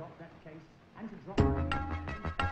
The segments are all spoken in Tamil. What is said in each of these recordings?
drop that case and to drop.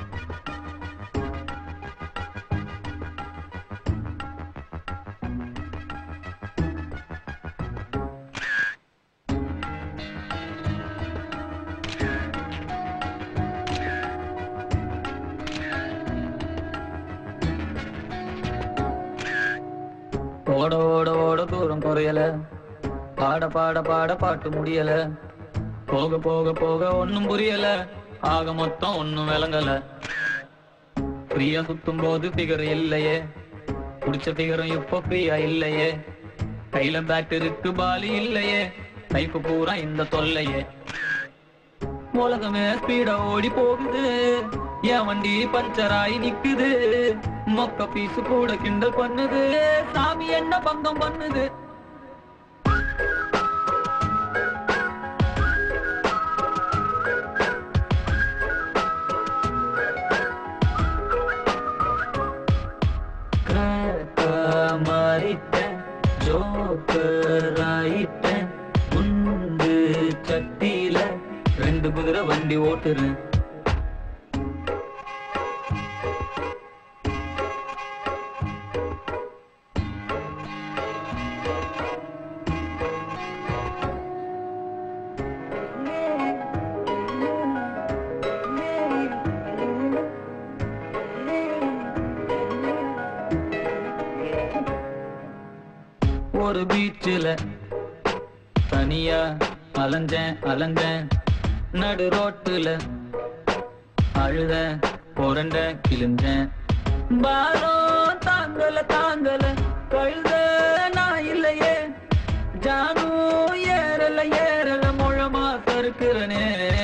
ஓட ஓட ஓட தூரம் குறையல பாட பாட பாட பாட்டு முடியல போக போக போக ஒண்ணும் புரியல ஆக மொத்தம் ஒண்ணும் விளங்கல ஃப்ரீயா சுத்தும் போது ஃபிகர் இல்லையே புடிச்ச ஃபிகரும் இப்போ ஃப்ரீயா இல்லையே கையில பேட் இருக்கு பாலி இல்லையே லைஃப் பூரா இந்த தொல்லையே உலகமே ஸ்பீடா ஓடி போகுது என் வண்டி பஞ்சர் ஆகி நிக்குது மொக்க பீஸ் கூட கிண்டல் பண்ணுது சாமி என்ன பங்கம் பண்ணுது மாறிட்டேன் ஜோக்கர் ஆயிட்டேன் குண்டு சட்டியில ரெண்டு குதிரை வண்டி ஓட்டுறேன் ஒரு பீச்சில் தனியா அலைஞ்சேன் அலைஞ்சேன் நடு ரோட்டுல அழுத புரண்ட கிழிஞ்சேன் பாரம் தாங்கல தாங்கல கழுத நான் இல்லையே ஜானு ஏறல ஏறல முழமா சறுக்குறனே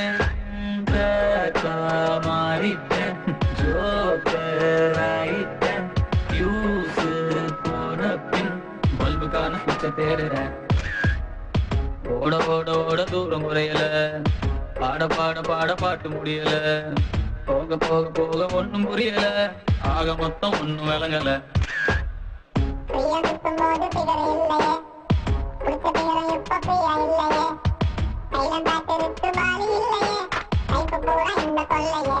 மாறிட்டேன் ஜோக்கர் ஆயிட்டேன் யூஸ் போன பின் பல்புக்கான சுவிட்ச தேடுறேன் ஓட ஓட ஓட தூரம் குறையல பாட பாட பாட பாட்டு முடியல போக போக போக ஒண்ணும் புரியல ஆக மொத்தம் ஒண்ணும் விளங்கல ஃப்ரீயா சுத்தும்போது ஃபிகர் இல்லையே புடிச்ச ஃபிகரும் இப்ப ஃப்ரீயா இல்லையே கையில பேட் இருக்கு பாலி இல்லையே லைஃப் பூரா இந்த கொள்ளையே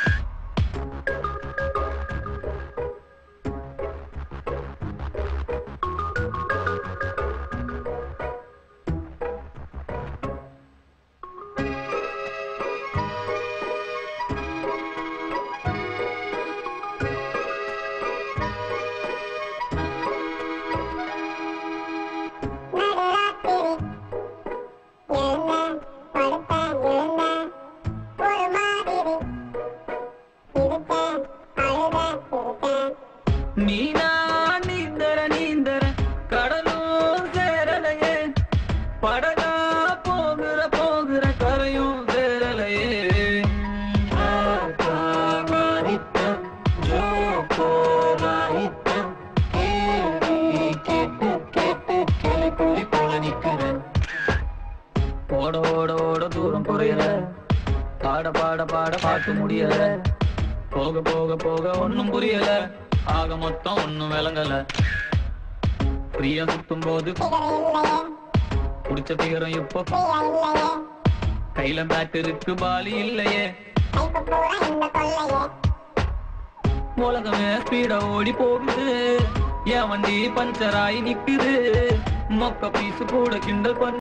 நடுராத்திரி எழுந்தேன் படுத்தேன் எழுந்தேன் ஒரு மாதிரி சிரித்தேன் அழுதேன் சிரித்தேன் நீனா நீந்தர நீந்தர கடலும் சேரலையே படகா போகிற போகிற கரையும் சேரலையே மாறிட்டேன் ஜோக்கோராயிட்டேன் கேள்வி கேட்டு கேட்டு கேள்வி போல நிக்கிறேன் ஓட ஓட ஓட தூரம் குறையல பாட பாட பாட பாட்டு முடியல போக போக போக ஒண்ணும் புரியல ஆக மொத்தம் ஒண்ணும் விளங்கல ஃப்ரீயா சுத்தும் போது ஃபிகர் இல்லையே புடிச்ச பிகரம் இப்போ ஃப்ரீயா இல்லையே கையில பேட் இருக்கு பாலி இல்லையே லைஃப் பூரா இந்த கொள்ளையே உலகமே ஸ்பீடா ஓடி போகுது என் வண்டி பஞ்சர் ஆகி நிக்குது மொக்க பீஸ் கூட கிண்டல் பண்ணு